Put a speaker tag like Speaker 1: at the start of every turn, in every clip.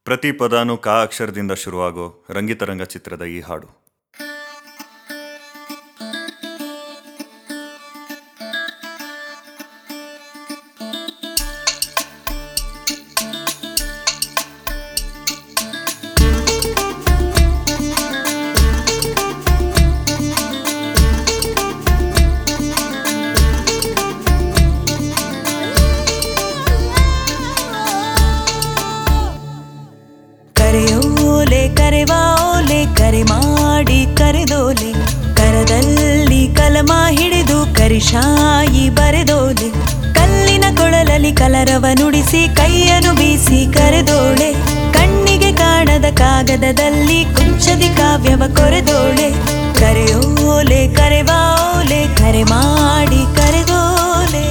Speaker 1: ಪ್ರತಿ ಪದಾನು ಕಾ ಅಕ್ಷರದಿಂದ ಶುರುವಾಗೋ ರಂಗಿತರಂಗ ಚಿತ್ರದ ಈ ಹಾಡು
Speaker 2: ಕರೆಯೋಲೆ ಕರೆವಾ ಓಲೆ ಕರೆ ಮಾಡಿ ಕರೆದೋಲೆ ಕರದಲ್ಲಿ ಕಲಮ ಹಿಡಿದು ಕರಿಶಾಯಿ ಬರೆದೋಲೆ ಕಲ್ಲಿನ ಕೊಳಲಲ್ಲಿ ಕಲರವ ನುಡಿಸಿ ಕೈಯನ್ನು ಬೀಸಿ ಕರೆದೋಳೆ ಕಣ್ಣಿಗೆ ಕಾಣದ ಕಾಗದದಲ್ಲಿ ಕುಂಚದಿ ಕಾವ್ಯವ ಕೊರೆದೋಳೆ ಕರೆಯೋಲೆ ಕರೆವಾ ಓಲೆ ಕರೆ ಮಾಡಿ ಕರೆದೋಲೆ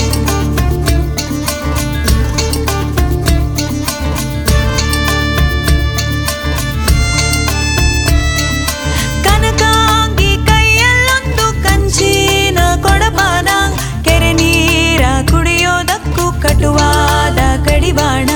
Speaker 2: ಕನಕಾಂಗಿ ಕೈಯಲ್ಲೊಂದು ಕಂಚಿನ ಕೊಡಪಾನ ಕೆರೆ ನೀರ ಕುಡಿಯೋದಕ್ಕೂ ಕಟುವಾದ ಕಡಿವಾಣ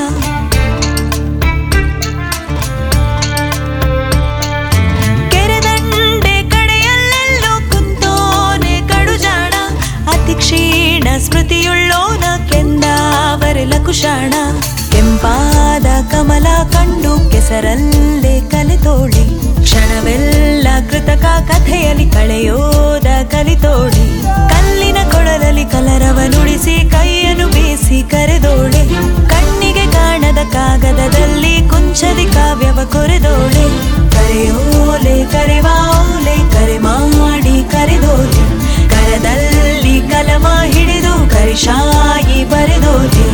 Speaker 2: ಕೆರೆದಂಡೆ ಕಡೆಯಲ್ಲೆಲ್ಲೋ ಕುಂತೋನೆ ಕಡುಜಾಣ ಅತಿ ಕ್ಷೀಣ ಸ್ಮೃತಿಯುಳ್ಳೋನ ಕೆಂದಾವರೆಲ ಕುಶಾಣ ಕೆಂಪಾದ ಕಮಲ ಕಂಡು ಕೆಸರಲ್ಲೇ ಕಲಿತೋಳಿ ಕ್ಷಣವೆಲ್ಲ ಕೃತಕ ಕಥೆಯಲ್ಲಿ ಕಳೆಯೋದ ಕಲಿತೋಳಿ ಕಲ್ಲಿನ ಕೊಳಲಲ್ಲಿ ಕಲರವ ನುಡಿಸಿ ಕೈಯನ್ನು ಬೀಸಿ ಕರೆದೋಳೆ ಕಣ್ಣಿಗೆ ಕಾಣದ ಕಾಗದದಲ್ಲಿ ಕುಂಚದಿ ಕಾವ್ಯವ ಕೊರೆದೋಳೆ ಕರೆಯೋಲೆ ಕರೆವಾಲೆ ಕರೆ ಮಾಡಿ ಕರೆದೋಲೆ ಕರದಲ್ಲಿ ಕಲಮ ಹಿಡಿದು ಕರಿಶಾಯಿ ಬರೆದೋಲೆ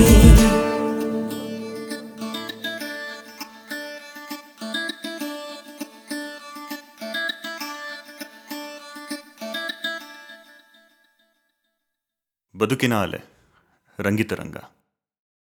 Speaker 1: ಬದುಕಿನ ಅಲೆ ರಂಗಿತರಂಗ